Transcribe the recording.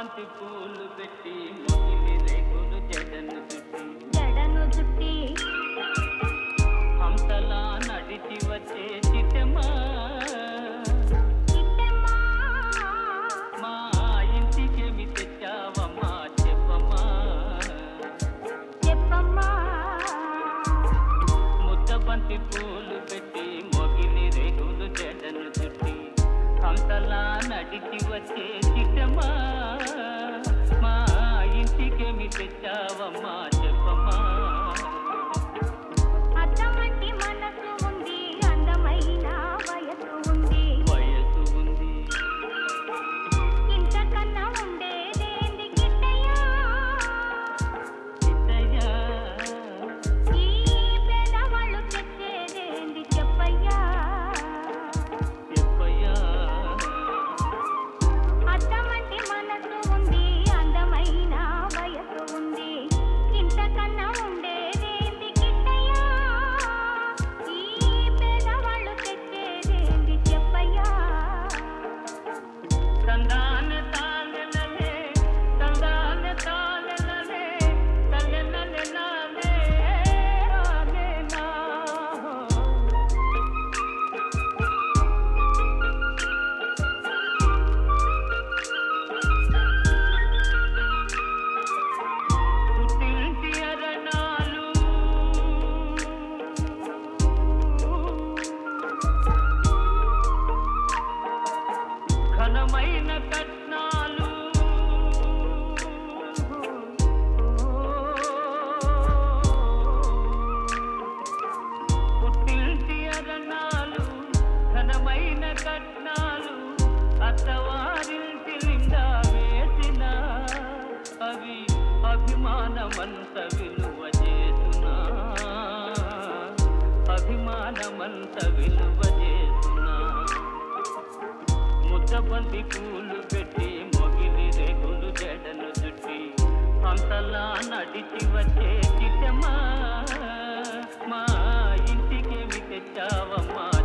బంతి పూలు పెట్టి మొగిలి రేకులు జడను చుట్టి జడను చుట్టి హంసలా నడిచి వచ్చే చిట్టమా చిట్టెమ్మా మా ఇంటికేమి తెచ్చావమ్మా చెప్పమ్మా చెప్పమ్మా ముద్ద బంతి పూలు పెట్టి మొగిలి రేకులు జడను చుట్టి హంసలా నడిచి వచ్చే చిట్టమా మా ఇంటికేమి తెచ్చావమ్మా చెప్పమ్మా అద్దమంటి మనసు ఉంది అందమైన వయసు ఉంది వయసు ఉంది ఇంతకన్నా ఉండేదేంది గిట్టయ్యా చిట్టయ్యా ఈ పేదవాళ్ళు తెచ్చేదేంది చెప్పయ్యా చెప్పయ్యా అద్దమంటి మనసు ఉంది అందమైన వయసు ఉంది ఇంతకన్నా ఉండేదేంది గిట్టయ్యా ఈ పేదవాళ్ళు తెచ్చేదేంది చెప్పయ్యా తందాన తాళలలే తందాన తాళలలే తల్లెలలే నాలే రాలే నా పుట్టింటి అరణాలు ఘనమైన కట్నాలు పుట్టింటి అరణాలు ఘనమైన కట్నాలు అత్తవారింటి నిండా వేసిన అవి అభిమానమంత విలువ చేస్తున్నా అభిమానమంత విలువ చేస్తున్నా ముద్దబంతి పూలు పెట్టి మొగిలి రేగులు జడను చుట్టి హంసలా నడిచి వచ్చే చిట్టమా మా ఇంటికేమి తెచ్చావమ్మా